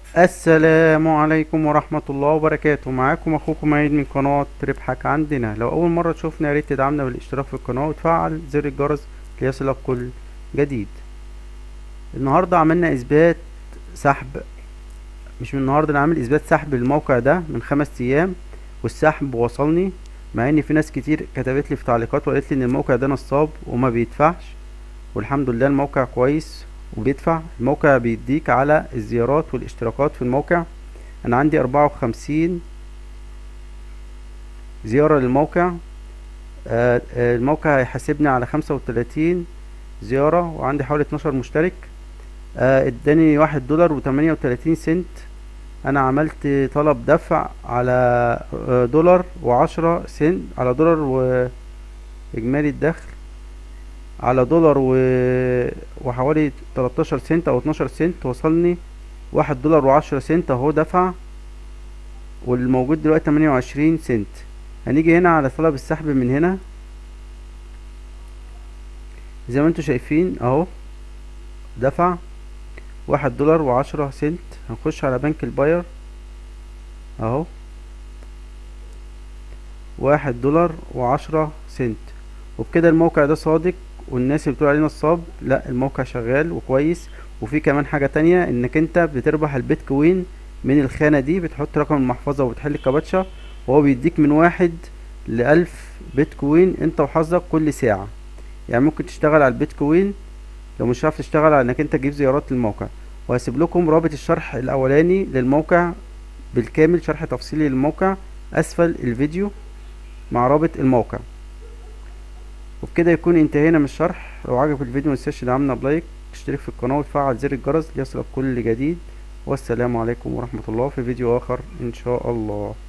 السلام عليكم ورحمة الله وبركاته معاكم اخوكم عيد من قناة ربحك عندنا لو اول مرة تشوفنا ياريت تدعمنا بالاشتراك في القناة وتفعل زر الجرس ليصلك كل جديد النهاردة عملنا اثبات سحب مش من النهاردة انا عامل اثبات سحب الموقع ده من خمس ايام والسحب وصلني مع ان في ناس كتير كتبت لي في تعليقات وقالت لي ان الموقع ده نصاب وما بيدفعش والحمد لله الموقع كويس وبيدفع الموقع بيديك على الزيارات والاشتراكات في الموقع انا عندي اربعة وخمسين زيارة للموقع آه آه الموقع هيحاسبني على خمسة وتلاتين زيارة وعندي حوالي اتناشر مشترك آه اداني واحد دولار وتمانية وتلاتين سنت انا عملت طلب دفع على آه دولار وعشرة سنت على دولار واجمالي الدخل على دولار و... وحوالي 13 سنت او 12 سنت وصلني واحد دولار وعشرة سنت اهو دفع والموجود دلوقتي 28 سنت هنيجي هنا على طلب السحب من هنا زي ما انتوا شايفين اهو دفع واحد دولار وعشرة سنت هنخش على بنك الباير اهو واحد دولار وعشرة سنت وبكده الموقع ده صادق والناس اللي بتقول عليه نصاب لا الموقع شغال وكويس وفي كمان حاجة تانية انك انت بتربح البيتكوين من الخانة دي بتحط رقم المحفظة وبتحل الكباتشة وهو بيديك من واحد لألف بيتكوين انت وحظك كل ساعة يعني ممكن تشتغل على البيتكوين لو مش عارف تشتغل على انك انت تجيب زيارات للموقع وهسيب لكم رابط الشرح الاولاني للموقع بالكامل شرح تفصيلي للموقع اسفل الفيديو مع رابط الموقع وبكده يكون انتهينا من الشرح لو عجبك الفيديو متنساش تدعمنا بلايك تشترك في القناة وتفعل زر الجرس ليصلك كل جديد والسلام عليكم ورحمة الله في فيديو آخر إن شاء الله